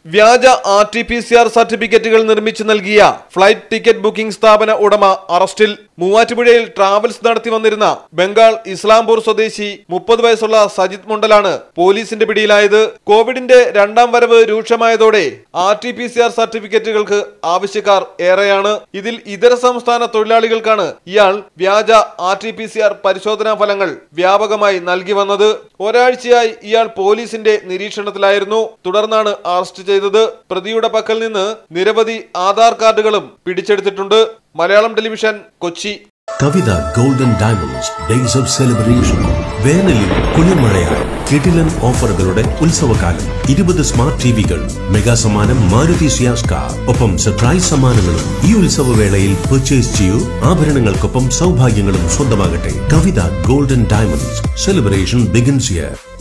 വ്യാജ R T P C R സർട്ടിഫിക്കറ്റുകൾ നിർമ്മിച്ചു നൽകിയ ഫ്ലൈറ്റ് ടിക്കറ്റ് ബുക്കിംഗ് സ്ഥാപന ഉടമ അറസ്റ്റിൽ മൂവാറ്റുപുഴയിൽ ട്രാവൽസ് നടത്തി വന്നിരുന്ന ബംഗാൾ ഇസ്ലാംപൂർ സ്വദേശി മുപ്പത് വയസ്സുള്ള സജിത് മുണ്ടലാണ് പോലീസിന്റെ പിടിയിലായത് കോവിഡിന്റെ രണ്ടാം വരവ് രൂക്ഷമായതോടെ R T P C R സർട്ടിഫിക്കറ്റുകൾക്ക് ആവശ്യക്കാർ ഏറെയാണ് ഇതിൽ ഇതര സംസ്ഥാന തൊഴിലാളികൾക്കാണ് ഇയാൾ വ്യാജ R T P C R പരിശോധനാ ഫലങ്ങൾ വ്യാപകമായി നൽകി വന്നത് ഒരാഴ്ചയായി ഇയാൾ പോലീസിന്റെ നിരീക്ഷണത്തിലായിരുന്നു തുടർന്നാണ് അറസ്റ്റ് ചെയ്തത് പ്രതിയുടെ പക്കൽ നിന്ന് നിരവധി ആധാർ കാർഡുകളും പിടിച്ചെടുത്തിട്ടുണ്ട് Malayalam television Kochi Kavitha Golden Diamonds days of celebration വേനലിൽ കുളിർമഴയായി കിടിലൻ ഓഫറുകളുടെ ഉത്സവകാലം ഇരുപത് സ്മാർട്ട് ടിവികൾ മെഗാ സമ്മാനം മാരുതി സിയാസ് കാർ ഒപ്പം സർപ്രൈസ് സമ്മാനങ്ങളും ഈ ഉത്സവവേളയിൽ പർച്ചേസ് ചെയ്യൂ ആഭരണങ്ങൾക്കൊപ്പം സൗഭാഗ്യങ്ങളും സ്വന്തമാകട്ടെ Kavitha Golden Diamonds celebration begins here